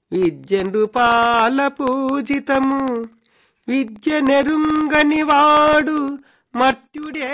విద్య నృపాల పూజితము విద్య నెరుంగని వాడు మర్త్యుడే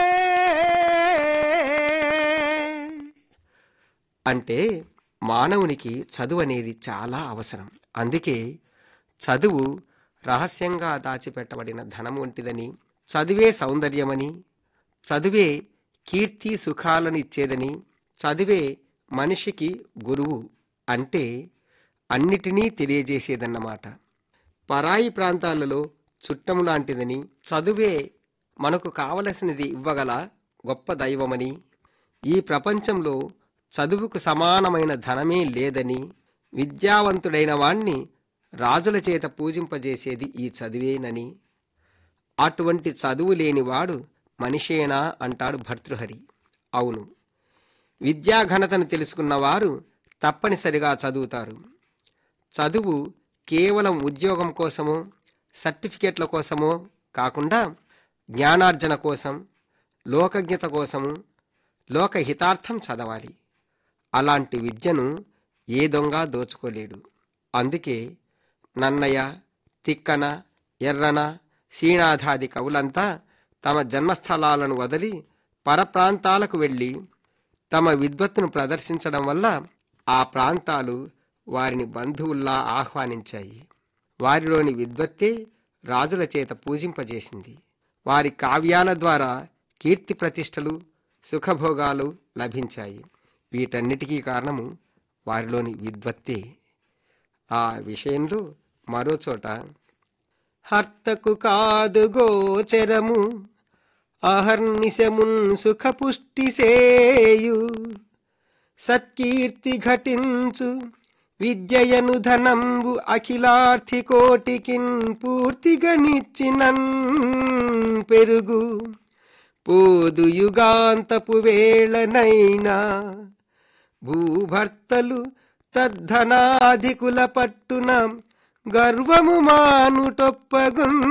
అంటే మానవునికి చదువు అనేది చాలా అవసరం అందుకే చదువు రహస్యంగా దాచిపెట్టబడిన ధనం వంటిదని చదువే సౌందర్యమని చదువే కీర్తి సుఖాలను ఇచ్చేదని చదువే మనిషికి గురువు అంటే అన్నిటినీ తెలియజేసేదన్నమాట పరాయి ప్రాంతాలలో చుట్టము లాంటిదని చదువే మనకు కావలసినది ఇవ్వగల గొప్ప దైవమని ఈ ప్రపంచంలో చదువుకు సమానమైన ధనమే లేదని విద్యావంతుడైన వాణ్ణి రాజుల చేత పూజింపజేసేది ఈ చదివేనని అటువంటి చదువు లేనివాడు మనిషేనా అంటాడు భర్తృహరి అవును విద్యాఘనతను తెలుసుకున్నవారు తప్పనిసరిగా చదువుతారు చదువు కేవలం ఉద్యోగం కోసమో సర్టిఫికెట్ల కోసమో కాకుండా జ్ఞానార్జన కోసం లోకజ్ఞత కోసము లోకహితార్థం చదవాలి అలాంటి విద్యను ఏ దొంగ దోచుకోలేడు అందుకే నన్నయ తిక్కన ఎర్రన శ్రీనాథాది కవులంతా తమ జన్మస్థలాలను వదిలి పరప్రాంతాలకు వెళ్ళి తమ విద్వత్తును ప్రదర్శించడం వల్ల ఆ ప్రాంతాలు వారిని బంధువుల్లా ఆహ్వానించాయి వారిలోని విద్వత్తే రాజుల చేత పూజింపజేసింది వారి కావ్యాల ద్వారా కీర్తి ప్రతిష్టలు సుఖభోగాలు లభించాయి వీటన్నిటికీ కారణము వారిలోని విద్వత్తే ఆ విషయంలో మరో చోట హర్తకు కాదు గోచరము అహర్నిశమున్ సుఖపుష్టి సేయు సత్కీర్తి ఘటించు విద్యయను ధనంబు అఖిలార్థి కోటికిన్ పూర్తిగా నిచ్చినన్ పెరుగు పోదు యుగాంతపు వేళనైనా భూభర్తలు తద్ధనాధికుల పట్టున గర్వము మానుటొప్పగున్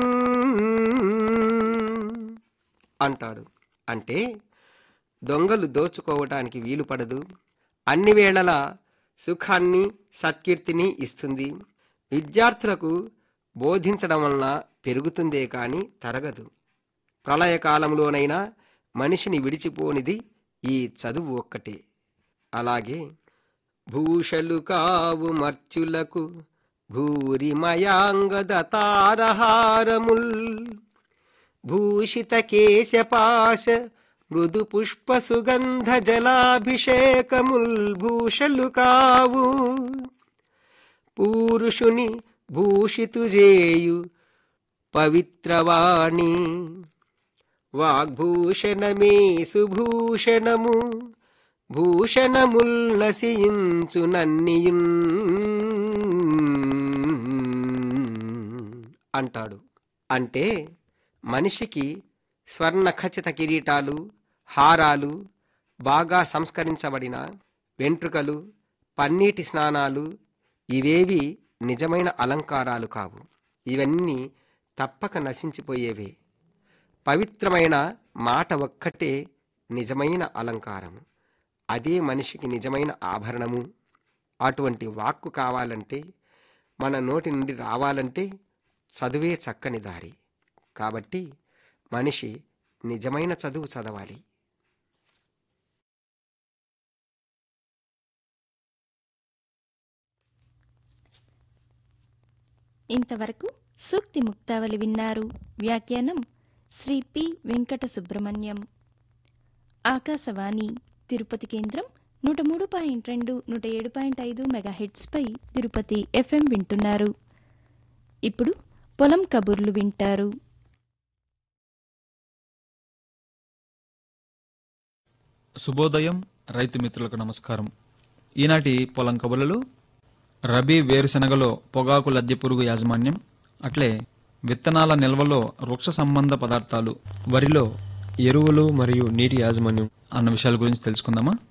అంటాడు అంటే దొంగలు దోచుకోవటానికి వీలు పడదు అన్ని వేళలా సుఖాన్ని సత్కీర్తిని ఇస్తుంది విద్యార్థులకు బోధించడం వలన పెరుగుతుందే కాని తరగదు ప్రళయకాలంలోనైనా మనిషిని విడిచిపోనిది ఈ చదువు ఒక్కటే అలాగే భూషలు కావు మర్త్యులకు భూరిమయాంగద తారహారముల్ భూషిత కేశపాశ మృదు పుష్ప సుగంధ జలాభిషేకముల్ భూషలు కావు పూరుషుని భూషితు జేయు పవిత్రవాణి వాగ్భూషణమే సుభూషణము భూషణముల్ నశించు నన్నియున్ అంటాడు అంటే మనిషికి స్వర్ణ ఖచ్చిత కిరీటాలు హారాలు బాగా సంస్కరించబడిన వెంట్రుకలు పన్నీటి స్నానాలు ఇవేవి నిజమైన అలంకారాలు కావు ఇవన్నీ తప్పక నశించిపోయేవే పవిత్రమైన మాట ఒక్కటే నిజమైన అలంకారము అదే మనిషికి నిజమైన ఆభరణము అటువంటి వాక్కు కావాలంటే మన నోటి నుండి రావాలంటే చదువే చక్కని దారి కాబట్టి మనిషి నిజమైన చదువు చదవాలి ఇంతవరకు సూక్తి ముక్తావళి విన్నారు వ్యాఖ్యానం శ్రీ పి వెంకట సుబ్రహ్మణ్యం ఆకాశవాణి తిరుపతి కేంద్రం నూట మూడు పాయింట్ రెండు నూట ఏడు పాయింట్ ఐదు మెగాహెట్స్పై తిరుపతి ఎఫ్ఎం వింటున్నారు ఇప్పుడు పొలం కబుర్లు వింటారు శుభోదయం రైతు మిత్రులకు నమస్కారం ఈనాటి పొలం కబుర్లలో రబీ వేరుశెనగలో పొగాకు లద్దె పురుగు యాజమాన్యం అట్లే విత్తనాల నిల్వలో వృక్ష సంబంధ పదార్థాలు వరిలో ఎరువులు మరియు నీటి యాజమాన్యం అన్న విషయాల గురించి తెలుసుకుందామా